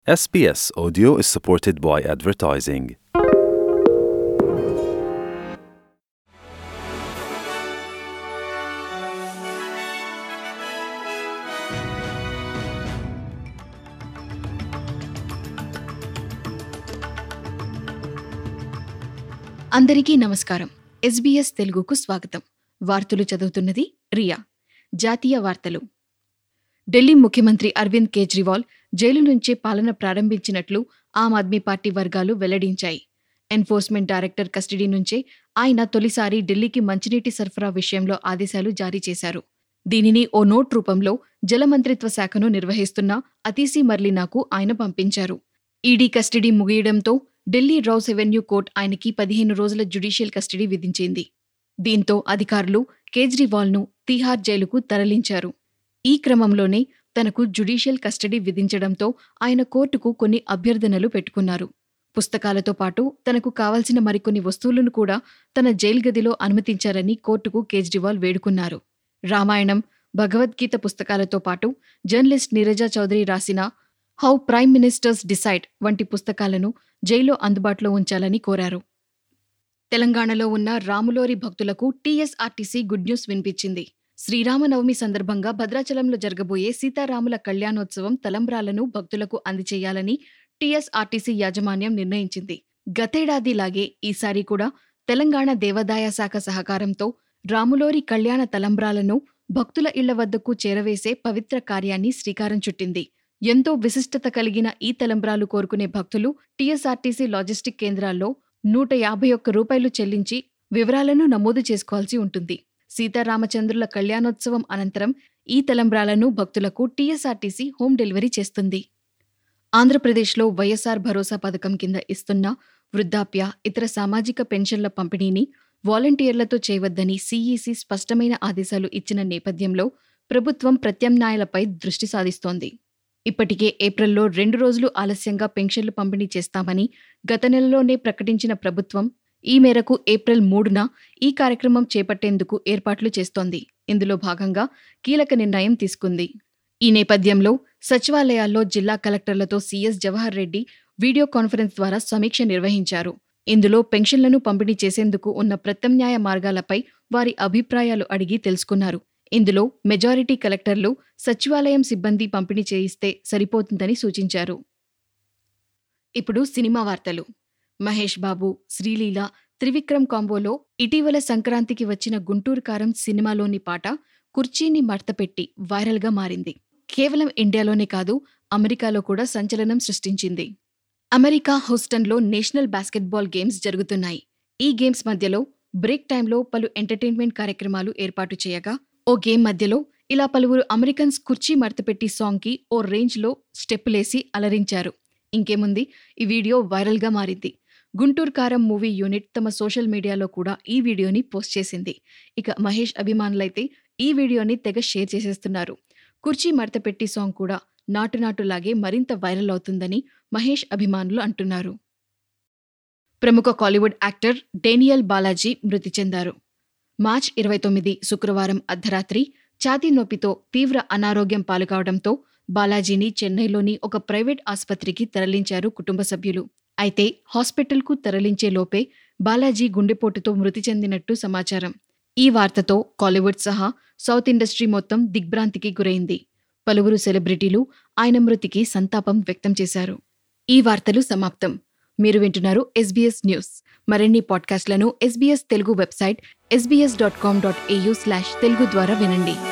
SBS Audio is supported by advertising. అందరికీ నమస్కారం SBS తెలుగుకు స్వాగతం వార్తలు చదువుతున్నది రియా జాతీయ వార్తలు ఢిల్లీ ముఖ్యమంత్రి అరవింద్ కేజ్రీవాల్ జైలు నుంచే పాలన ప్రారంభించినట్లు ఆమ్ ఆద్మీ పార్టీ వర్గాలు వెల్లడించాయి ఎన్ఫోర్స్మెంట్ డైరెక్టర్ కస్టడీ నుంచే ఆయన తొలిసారి ఢిల్లీకి మంచినీటి సరఫరా విషయంలో ఆదేశాలు జారీ చేశారు దీనిని ఓ నోట్ రూపంలో జలమంత్రిత్వ శాఖను నిర్వహిస్తున్న అతీసీ మర్లినాకు ఆయన పంపించారు ఈడీ కస్టడీ ముగియడంతో ఢిల్లీ రౌస్ ఎవెన్యూ కోర్ట్ ఆయనకి పదిహేను రోజుల జ్యుడిషియల్ కస్టడీ విధించింది దీంతో అధికారులు కేజ్రీవాల్ను తీహార్ జైలుకు తరలించారు ఈ క్రమంలోనే తనకు జ్యుడిషియల్ కస్టడీ విధించడంతో ఆయన కోర్టుకు కొన్ని అభ్యర్థనలు పెట్టుకున్నారు పుస్తకాలతో పాటు తనకు కావాల్సిన మరికొన్ని వస్తువులను కూడా తన జైలు గదిలో అనుమతించారని కోర్టుకు కేజ్రీవాల్ వేడుకున్నారు రామాయణం భగవద్గీత పుస్తకాలతో పాటు జర్నలిస్ట్ నీరజా చౌదరి రాసిన హౌ ప్రైమ్ మినిస్టర్స్ డిసైడ్ వంటి పుస్తకాలను జైల్లో అందుబాటులో ఉంచాలని కోరారు తెలంగాణలో ఉన్న రాములోరి భక్తులకు టీఎస్ఆర్టీసీ గుడ్ న్యూస్ వినిపించింది శ్రీరామనవమి సందర్భంగా భద్రాచలంలో జరగబోయే సీతారాముల కళ్యాణోత్సవం తలంబ్రాలను భక్తులకు అందజేయాలని టీఎస్ఆర్టీసీ యాజమాన్యం నిర్ణయించింది గతేడాదిలాగే ఈసారి కూడా తెలంగాణ దేవాదాయ శాఖ సహకారంతో రాములోరి కళ్యాణ తలంబ్రాలను భక్తుల ఇళ్ల వద్దకు చేరవేసే పవిత్ర కార్యాన్ని శ్రీకారం చుట్టింది ఎంతో విశిష్టత కలిగిన ఈ తలంబ్రాలు కోరుకునే భక్తులు టీఎస్ఆర్టీసీ లాజిస్టిక్ కేంద్రాల్లో నూట యాభై ఒక్క రూపాయలు చెల్లించి వివరాలను నమోదు చేసుకోవాల్సి ఉంటుంది సీతారామచంద్రుల కళ్యాణోత్సవం అనంతరం ఈ తలంబ్రాలను భక్తులకు టీఎస్ఆర్టీసీ హోం డెలివరీ చేస్తుంది ఆంధ్రప్రదేశ్లో వైఎస్ఆర్ భరోసా పథకం కింద ఇస్తున్న వృద్ధాప్య ఇతర సామాజిక పెన్షన్ల పంపిణీని వాలంటీర్లతో చేయవద్దని సీఈసీ స్పష్టమైన ఆదేశాలు ఇచ్చిన నేపథ్యంలో ప్రభుత్వం ప్రత్యామ్నాయాలపై దృష్టి సాధిస్తోంది ఇప్పటికే ఏప్రిల్లో రెండు రోజులు ఆలస్యంగా పెన్షన్లు పంపిణీ చేస్తామని గత నెలలోనే ప్రకటించిన ప్రభుత్వం ఈ మేరకు ఏప్రిల్ మూడున ఈ కార్యక్రమం చేపట్టేందుకు ఏర్పాట్లు చేస్తోంది ఇందులో భాగంగా కీలక నిర్ణయం తీసుకుంది ఈ నేపథ్యంలో సచివాలయాల్లో జిల్లా కలెక్టర్లతో CS Jawahar Reddy video conference ద్వారా సమీక్ష నిర్వహించారు ఇందులో పెన్షన్లను పంపిణీ చేసేందుకు ఉన్న ప్రత్యామ్నాయ మార్గాలపై వారి అభిప్రాయాలు అడిగి తెలుసుకున్నారు ఇందులో మెజారిటీ కలెక్టర్లు సచివాలయం సిబ్బంది పంపిణీ చేయిస్తే సరిపోతుందని సూచించారు ఇప్పుడు సినిమా వార్తలు మహేష్ బాబు శ్రీలీల త్రివిక్రమ్ కాంబోలో ఇటీవల సంక్రాంతికి వచ్చిన గుంటూరు కారం సినిమాలోని పాట కుర్చీని మడతపెట్టి వైరల్గా మారింది కేవలం ఇండియాలోనే కాదు అమెరికాలో కూడా సంచలనం సృష్టించింది అమెరికా హౌస్టన్లో నేషనల్ బాస్కెట్బాల్ గేమ్స్ జరుగుతున్నాయి ఈ గేమ్స్ మధ్యలో బ్రేక్ టైంలో పలు ఎంటర్టైన్మెంట్ కార్యక్రమాలు ఏర్పాటు చేయగా ఓ గేమ్ మధ్యలో ఇలా పలువురు అమెరికన్స్ కుర్చీ మడతపెట్టి సాంగ్కి ఓ రేంజ్లో స్టెప్పులేసి అలరించారు ఇంకేముంది ఈ వీడియో వైరల్గా మారింది గుంటూరు కారం మూవీ యూనిట్ తమ సోషల్ మీడియాలో కూడా ఈ వీడియోని పోస్ట్ చేసింది ఇక మహేష్ అభిమానులైతే ఈ వీడియోని తెగ షేర్ చేసేస్తున్నారు కుర్చీ మడతపెట్టి సాంగ్ కూడా నాటు నాటులాగే మరింత వైరల్ అవుతుందని మహేష్ అభిమానులు అంటున్నారు ప్రముఖ కాలీవుడ్ యాక్టర్ డేనియల్ బాలాజీ మృతి చెందారు మార్చ్ ఇరవై తొమ్మిది శుక్రవారం అర్ధరాత్రి ఛాతీ నొప్పితో తీవ్ర అనారోగ్యం పాలుకావడంతో బాలాజీని చెన్నైలోని ఒక ప్రైవేట్ ఆసుపత్రికి తరలించారు కుటుంబ సభ్యులు అయితే హాస్పిటల్కు తరలించే లోపే బాలాజీ గుండెపోటుతో మృతి చెందినట్టు సమాచారం ఈ వార్తతో కాలీవుడ్ సహా సౌత్ ఇండస్ట్రీ మొత్తం దిగ్భ్రాంతికి గురైంది పలువురు సెలబ్రిటీలు ఆయన మృతికి సంతాపం వ్యక్తం చేశారు ఈ వార్తలు సమాప్తం మీరు వింటున్నారు ఎస్బీఎస్ న్యూస్ మరిన్ని పాడ్కాస్ట్లను SBS Telugu website SBS dot com dot AU slash Telugu ద్వారా వినండి